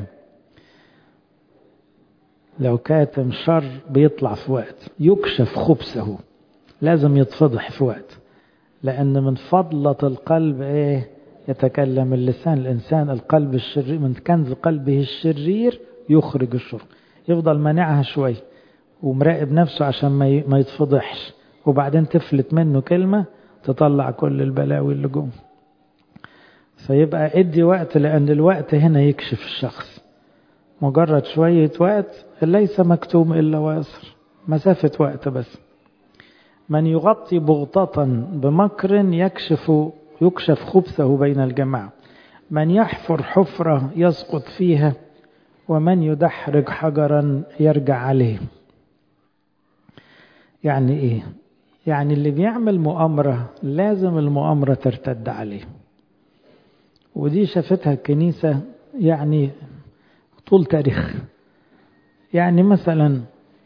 Speaker 1: لو كاتم شر بيطلع في وقت يكشف خبثه لازم يتفضح في وقت لأن من فضلة القلب إيه يتكلم اللسان الإنسان القلب الشرير من كنز قلبه الشرير يخرج الشر يفضل مانعها شوي ومراقب نفسه عشان ما يتفضحش وبعدين تفلت منه كلمة تطلع كل البلاوي اللي جوه فيبقى ادي وقت لأن الوقت هنا يكشف الشخص مجرد شوية وقت ليس مكتوم إلا ويصر مسافة وقت بس من يغطي بغطة بمكر يكشف يكشف خبثه بين الجماعة من يحفر حفرة يسقط فيها ومن يدحرج حجرا يرجع عليه يعني ايه يعني اللي بيعمل مؤامرة لازم المؤامرة ترتد عليه ودي شافتها الكنيسة يعني طول تاريخ يعني مثلا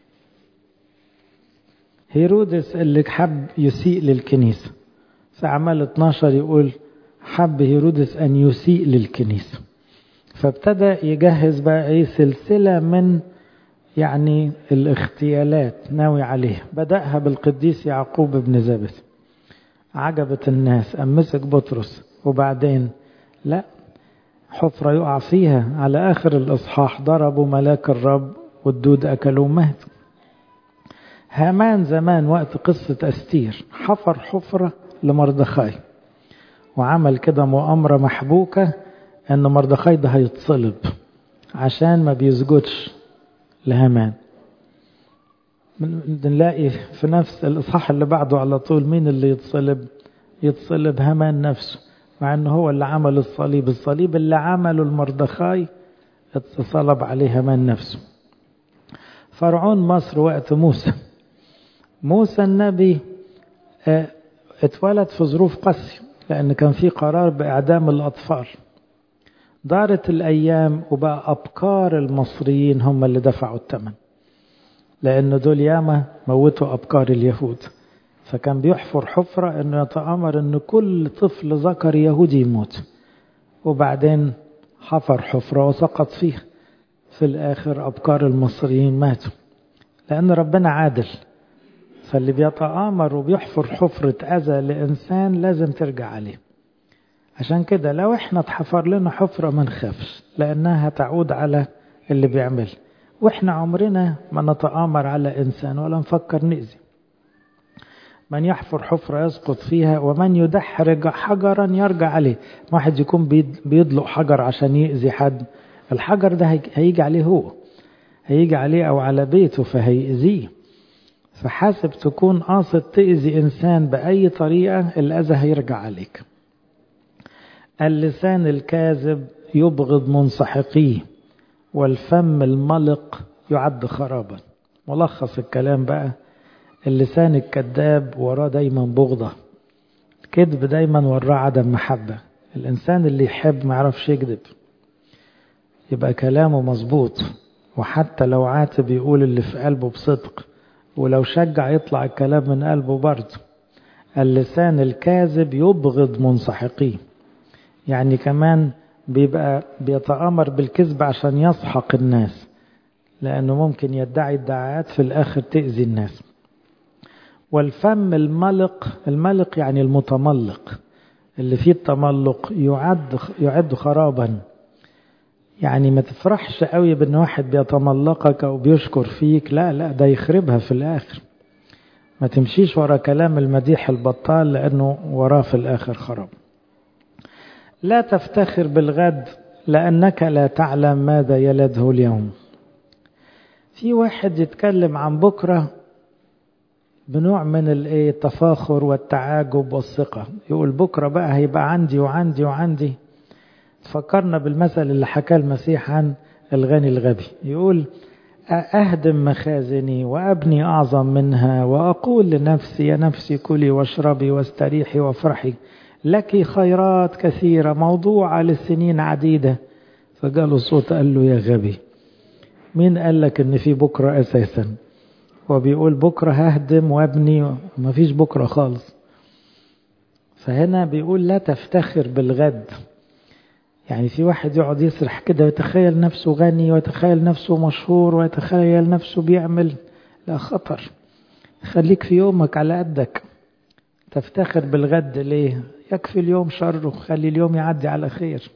Speaker 1: هيرودس اللي حب يسيء للكنيسة في أعمال 12 يقول حب هيرودس أن يسيء للكنيسة فابتدى يجهز بقى ايه سلسلة من يعني الاغتيالات ناوي عليه بدأها بالقديس يعقوب بن زبد عجبت الناس أم مسك بطرس وبعدين لا حفرة يقع فيها على آخر الإصحاح ضربوا ملاك الرب والدود أكلوا مات هامان زمان وقت قصة أستير حفر حفرة لمردخاي وعمل كده مؤامرة محبوكة أن مردخاي ده هيتصلب عشان ما بيسجدش لهامان نلاقي في نفس الإصحاح اللي بعده على طول مين اللي يتصلب يتصلب همان نفسه مع أنه هو اللي عمل الصليب الصليب اللي عمله المردخاي اتصلب عليه همان نفسه فرعون مصر وقت موسى موسى النبي اتولد في ظروف قاسية لأن كان في قرار بإعدام الأطفال دارت الأيام وبقى أبكار المصريين هم اللي دفعوا الثمن لأن دول ياما موتوا أبكار اليهود فكان بيحفر حفرة أنه يتأمر أن كل طفل ذكر يهودي يموت وبعدين حفر حفرة وسقط فيها في الآخر أبكار المصريين ماتوا لأن ربنا عادل فاللي بيتآمر وبيحفر حفرة أذى لإنسان لازم ترجع عليه عشان كده لو احنا اتحفر لنا حفرة ما نخافش لأنها تعود على اللي بيعمل واحنا عمرنا ما نتآمر على إنسان ولا نفكر نأذي من يحفر حفرة يسقط فيها ومن يدحرج حجرا يرجع عليه واحد يكون بيدلق حجر عشان يأذي حد الحجر ده هيجي عليه هو هيجي عليه أو على بيته فهيأذيه فحاسب تكون قاصد تأذي إنسان بأي طريقة الأذى هيرجع عليك اللسان الكاذب يبغض منسحقيه والفم الملق يعد خرابا ملخص الكلام بقى اللسان الكذاب وراه دايما بغضة الكذب دايما وراه عدم محبة الإنسان اللي يحب ما يعرفش يكذب يبقى كلامه مظبوط وحتى لو عاتب يقول اللي في قلبه بصدق ولو شجع يطلع الكلام من قلبه برضه اللسان الكاذب يبغض منسحقيه يعني كمان بيبقى بيتآمر بالكذب عشان يسحق الناس لأنه ممكن يدعي ادعاءات في الآخر تأذي الناس والفم الملق الملق يعني المتملق اللي فيه التملق يعد يعد خرابا يعني ما تفرحش قوي بان واحد بيتملقك او بيشكر فيك لا لا ده يخربها في الاخر ما تمشيش ورا كلام المديح البطال لانه وراه في الاخر خراب لا تفتخر بالغد لانك لا تعلم ماذا يلده اليوم في واحد يتكلم عن بكره بنوع من التفاخر والتعاجب والثقة يقول بكرة بقى هيبقى عندي وعندي وعندي تفكرنا بالمثل اللي حكاه المسيح عن الغني الغبي يقول أهدم مخازني وأبني أعظم منها وأقول لنفسي يا نفسي كلي واشربي واستريحي وافرحي لك خيرات كثيرة موضوعة لسنين عديدة فقالوا صوت قال له يا غبي مين قال لك ان في بكرة اساسا وبيقول بكرة ههدم وابني ما فيش بكرة خالص فهنا بيقول لا تفتخر بالغد يعني في واحد يقعد يسرح كده ويتخيل نفسه غني ويتخيل نفسه مشهور ويتخيل نفسه بيعمل لا خطر خليك في يومك على قدك تفتخر بالغد ليه يكفي اليوم شره خلي اليوم يعدي على خير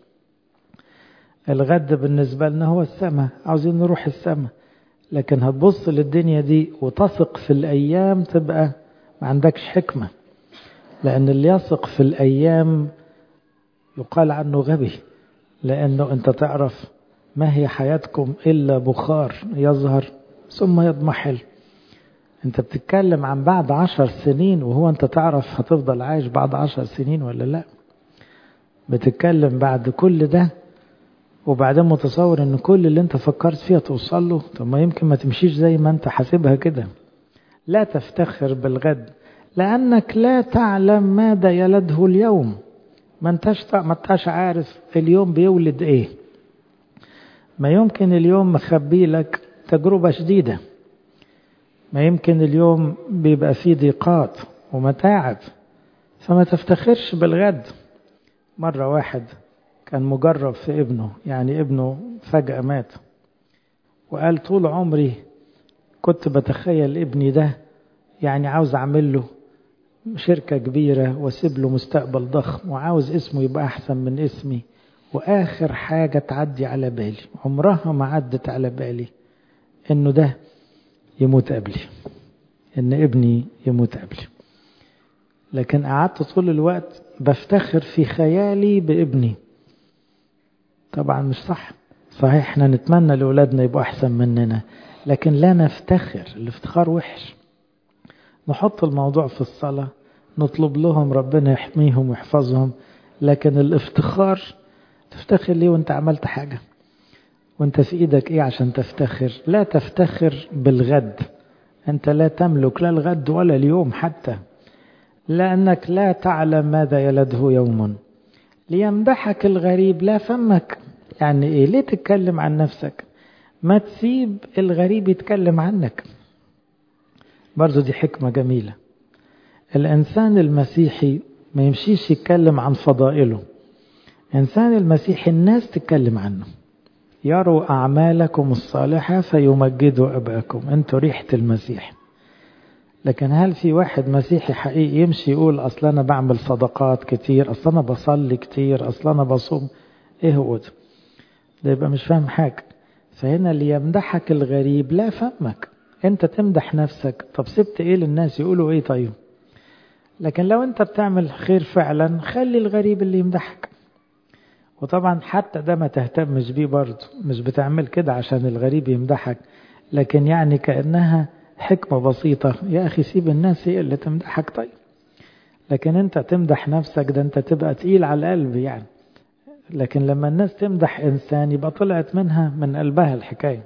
Speaker 1: الغد بالنسبة لنا هو السماء عاوزين نروح السماء لكن هتبص للدنيا دي وتثق في الأيام تبقى ما عندكش حكمة لأن اللي يثق في الأيام يقال عنه غبي لأنه أنت تعرف ما هي حياتكم إلا بخار يظهر ثم يضمحل أنت بتتكلم عن بعد عشر سنين وهو أنت تعرف هتفضل عايش بعد عشر سنين ولا لا بتتكلم بعد كل ده وبعدين متصور ان كل اللي انت فكرت فيها توصل له طب ما يمكن ما تمشيش زي ما انت حاسبها كده لا تفتخر بالغد لانك لا تعلم ماذا يلده اليوم ما انتش ما انتش عارف اليوم بيولد ايه ما يمكن اليوم مخبي لك تجربة شديدة ما يمكن اليوم بيبقى فيه ضيقات ومتاعب فما تفتخرش بالغد مرة واحد كان مجرب في ابنه يعني ابنه فجأة مات وقال طول عمري كنت بتخيل ابني ده يعني عاوز أعمل له شركة كبيرة واسيب له مستقبل ضخم وعاوز اسمه يبقى أحسن من اسمي وآخر حاجة تعدي على بالي عمرها ما عدت على بالي إنه ده يموت قبلي إن ابني يموت قبلي لكن قعدت طول الوقت بفتخر في خيالي بابني طبعا مش صح صحيح احنا نتمنى لأولادنا يبقوا أحسن مننا لكن لا نفتخر الافتخار وحش نحط الموضوع في الصلاة نطلب لهم ربنا يحميهم ويحفظهم لكن الافتخار تفتخر ليه وانت عملت حاجة وانت في ايدك ايه عشان تفتخر لا تفتخر بالغد انت لا تملك لا الغد ولا اليوم حتى لانك لا تعلم ماذا يلده يوم ليمدحك الغريب لا فمك يعني ايه ليه تتكلم عن نفسك ما تسيب الغريب يتكلم عنك برضو دي حكمة جميلة الإنسان المسيحي ما يمشيش يتكلم عن فضائله إنسان المسيحي الناس تتكلم عنه يروا أعمالكم الصالحة فيمجدوا أباكم أنتوا ريحة المسيح لكن هل في واحد مسيحي حقيقي يمشي يقول أصل أنا بعمل صدقات كتير أصل أنا بصلي كتير أصل أنا بصوم إيه هو ده ده يبقى مش فاهم حاجة فهنا ليمدحك الغريب لا فهمك أنت تمدح نفسك طب سبت إيه للناس يقولوا إيه طيب لكن لو أنت بتعمل خير فعلا خلي الغريب اللي يمدحك وطبعا حتى ده ما تهتمش بيه برضه مش بتعمل كده عشان الغريب يمدحك لكن يعني كأنها حكمة بسيطة يا أخي سيب الناس هي اللي تمدحك طيب لكن أنت تمدح نفسك ده أنت تبقى تقيل على القلب يعني لكن لما الناس تمدح إنسان يبقى طلعت منها من قلبها الحكاية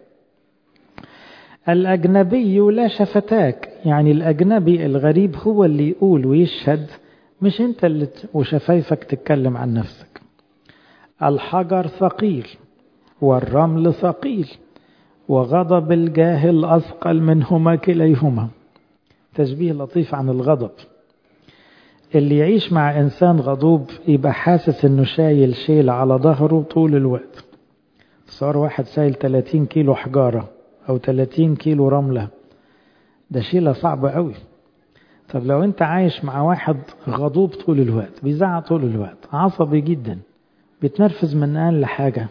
Speaker 1: الأجنبي لا شفتاك يعني الأجنبي الغريب هو اللي يقول ويشهد مش أنت اللي وشفايفك تتكلم عن نفسك الحجر ثقيل والرمل ثقيل وغضب الجاهل أثقل منهما كليهما تشبيه لطيف عن الغضب اللي يعيش مع إنسان غضوب يبقى حاسس إنه شايل شيل على ظهره طول الوقت صار واحد شايل 30 كيلو حجارة أو 30 كيلو رملة ده شيلة صعبة قوي طب لو أنت عايش مع واحد غضوب طول الوقت بيزعق طول الوقت عصبي جدا بيتنرفز من أقل حاجة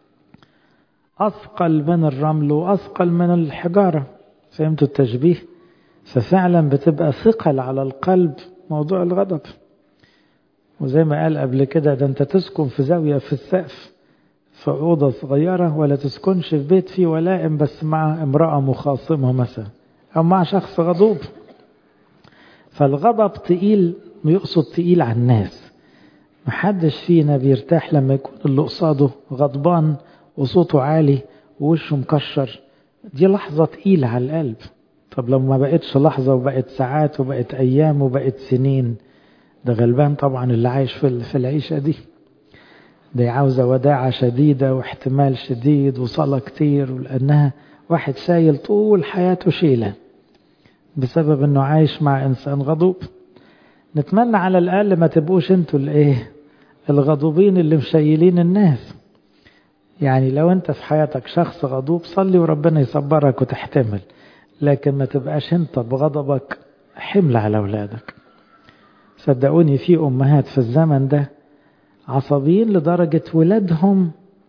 Speaker 1: أثقل من الرمل وأثقل من الحجارة فهمتوا التشبيه ففعلا بتبقى ثقل على القلب موضوع الغضب وزي ما قال قبل كده ده انت تسكن في زاوية في السقف في أوضة صغيرة ولا تسكنش في بيت فيه ولائم بس مع امرأة مخاصمة مثلا أو مع شخص غضوب فالغضب تقيل يقصد تقيل على الناس محدش فينا بيرتاح لما يكون اللي قصاده غضبان وصوته عالي ووشه مكشر دي لحظة تقيلة على القلب طب لو ما بقتش لحظة وبقت ساعات وبقت أيام وبقت سنين ده غلبان طبعا اللي عايش في في العيشة دي دي عاوزة وداعة شديدة واحتمال شديد وصلاة كتير ولأنها واحد شايل طول حياته شيلة بسبب انه عايش مع انسان غضوب نتمنى على الاقل ما تبقوش انتوا الايه الغضوبين اللي مشيلين الناس يعني لو انت في حياتك شخص غضوب صلي وربنا يصبرك وتحتمل لكن ما تبقاش انت بغضبك حمل على اولادك صدقوني في امهات في الزمن ده عصبيين لدرجة ولادهم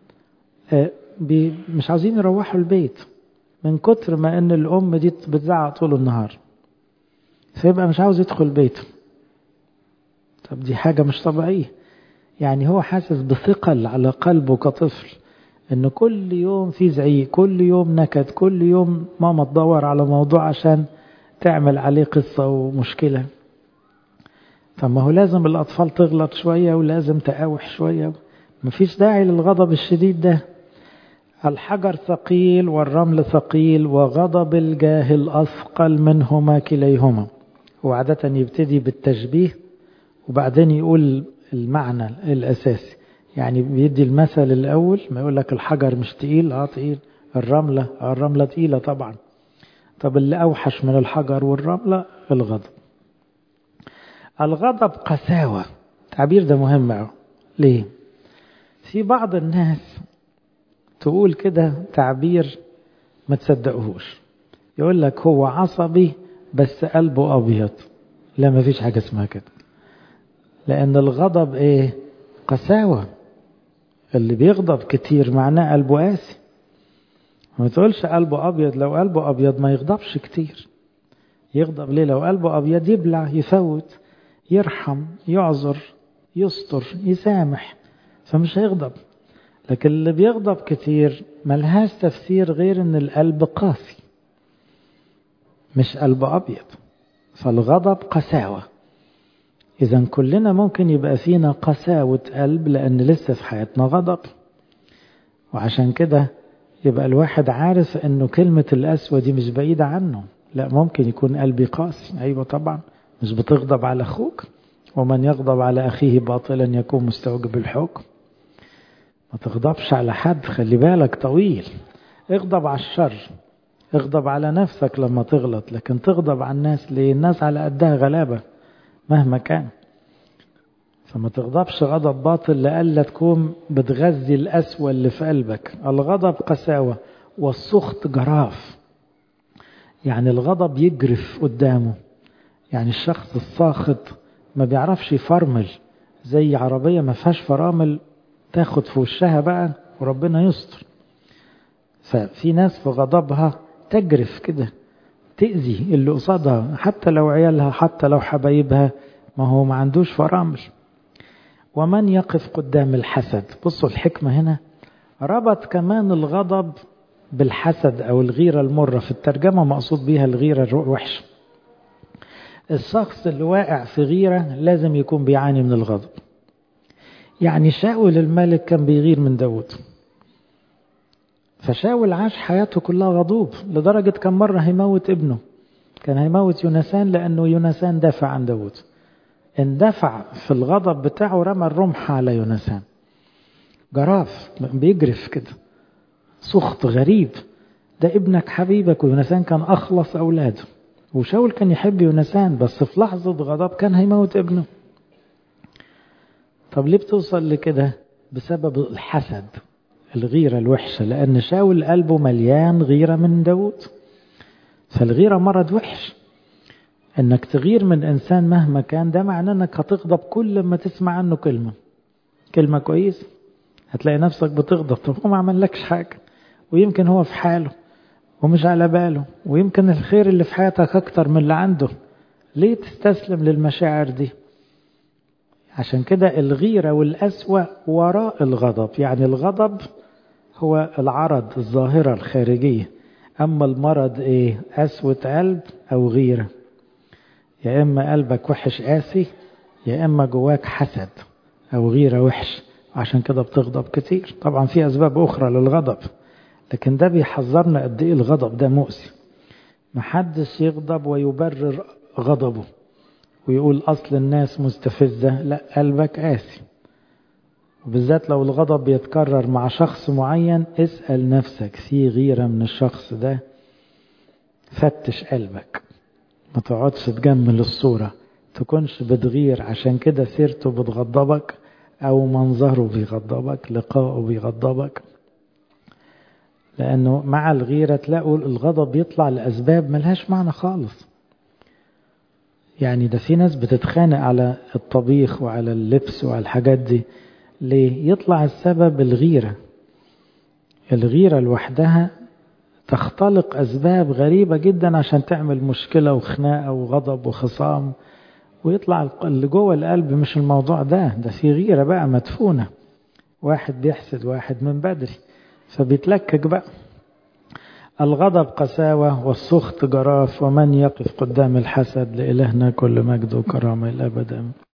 Speaker 1: مش عاوزين يروحوا البيت من كتر ما ان الام دي بتزعق طول النهار فيبقى مش عاوز يدخل بيته طب دي حاجة مش طبيعية يعني هو حاسس بثقل على قلبه كطفل ان كل يوم في زعيق كل يوم نكد كل يوم ماما تدور على موضوع عشان تعمل عليه قصة ومشكلة فما هو لازم الأطفال تغلط شوية ولازم تقاوح شوية مفيش داعي للغضب الشديد ده الحجر ثقيل والرمل ثقيل وغضب الجاهل أثقل منهما كليهما وعادة يبتدي بالتشبيه وبعدين يقول المعنى الأساسي يعني بيدي المثل الأول ما يقول لك الحجر مش تقيل اه تقيل الرملة اه الرملة تقيلة طبعا طب اللي أوحش من الحجر والرملة الغضب الغضب قساوة التعبير ده مهم أوي ليه في بعض الناس تقول كده تعبير ما تصدقهوش يقول لك هو عصبي بس قلبه أبيض لا ما فيش حاجة اسمها كده لأن الغضب إيه قساوة اللي بيغضب كتير معناه قلبه قاسي ما تقولش قلبه أبيض لو قلبه أبيض ما يغضبش كتير يغضب ليه لو قلبه أبيض يبلع يفوت يرحم يعذر يستر يسامح فمش هيغضب لكن اللي بيغضب كتير ملهاش تفسير غير ان القلب قاسي مش قلب أبيض فالغضب قساوة إذا كلنا ممكن يبقى فينا قساوة قلب لأن لسه في حياتنا غضب وعشان كده يبقى الواحد عارف أنه كلمة القسوة دي مش بعيدة عنه لا ممكن يكون قلبي قاسي أيوة طبعا مش بتغضب على أخوك ومن يغضب على أخيه باطلا يكون مستوجب الحكم ما تغضبش على حد خلي بالك طويل اغضب على الشر اغضب على نفسك لما تغلط لكن تغضب على الناس ليه الناس على قدها غلابة مهما كان فما تغضبش غضب باطل لألا تكون بتغذي الأسوأ اللي في قلبك الغضب قساوة والسخط جراف يعني الغضب يجرف قدامه يعني الشخص الساخط ما بيعرفش يفرمل زي عربية ما فيهاش فرامل تاخد في وشها بقى وربنا يستر ففي ناس في غضبها تجرف كده تأذي اللي قصادها حتى لو عيالها حتى لو حبايبها ما هو ما عندوش فرامل ومن يقف قدام الحسد بصوا الحكمة هنا ربط كمان الغضب بالحسد أو الغيرة المرة في الترجمة مقصود بيها الغيرة الوحشة الشخص اللي واقع في غيرة لازم يكون بيعاني من الغضب يعني شاول الملك كان بيغير من داود فشاول عاش حياته كلها غضوب لدرجة كان مرة هيموت ابنه كان هيموت يونسان لأنه يونسان دافع عن داود اندفع في الغضب بتاعه رمى الرمح على يونسان جراف بيجرف كده سخط غريب ده ابنك حبيبك ويونسان كان أخلص أولاده وشاول كان يحب يونسان بس في لحظة غضب كان هيموت ابنه طب ليه بتوصل لكده بسبب الحسد الغيرة الوحشة لأن شاول قلبه مليان غيرة من داود فالغيرة مرض وحش انك تغير من انسان مهما كان ده معناه انك هتغضب كل ما تسمع عنه كلمة كلمة كويس هتلاقي نفسك بتغضب طب هو ما عملكش حاجة ويمكن هو في حاله ومش على باله ويمكن الخير اللي في حياتك اكتر من اللي عنده ليه تستسلم للمشاعر دي عشان كده الغيرة والأسوأ وراء الغضب يعني الغضب هو العرض الظاهرة الخارجية أما المرض إيه أسوة قلب أو غيرة يا إما قلبك وحش قاسي يا إما جواك حسد أو غيرة وحش عشان كده بتغضب كتير طبعا في أسباب أخرى للغضب لكن ده بيحذرنا قد إيه الغضب ده مؤذي محدش يغضب ويبرر غضبه ويقول أصل الناس مستفزة لا قلبك قاسي وبالذات لو الغضب بيتكرر مع شخص معين اسأل نفسك في غيرة من الشخص ده فتش قلبك ما تقعدش تجمل الصورة تكونش بتغير عشان كده سيرته بتغضبك أو منظره بيغضبك لقاءه بيغضبك لأنه مع الغيرة تلاقوا الغضب يطلع لأسباب ملهاش معنى خالص يعني ده في ناس بتتخانق على الطبيخ وعلى اللبس وعلى الحاجات دي ليه يطلع السبب الغيرة الغيرة لوحدها تختلق أسباب غريبة جدا عشان تعمل مشكلة وخناقة وغضب وخصام ويطلع اللي جوه القلب مش الموضوع ده ده في غيرة بقى مدفونة واحد بيحسد واحد من بدري فبيتلكك بقى الغضب قساوة والسخط جراف ومن يقف قدام الحسد لإلهنا كل مجد وكرامة الأبد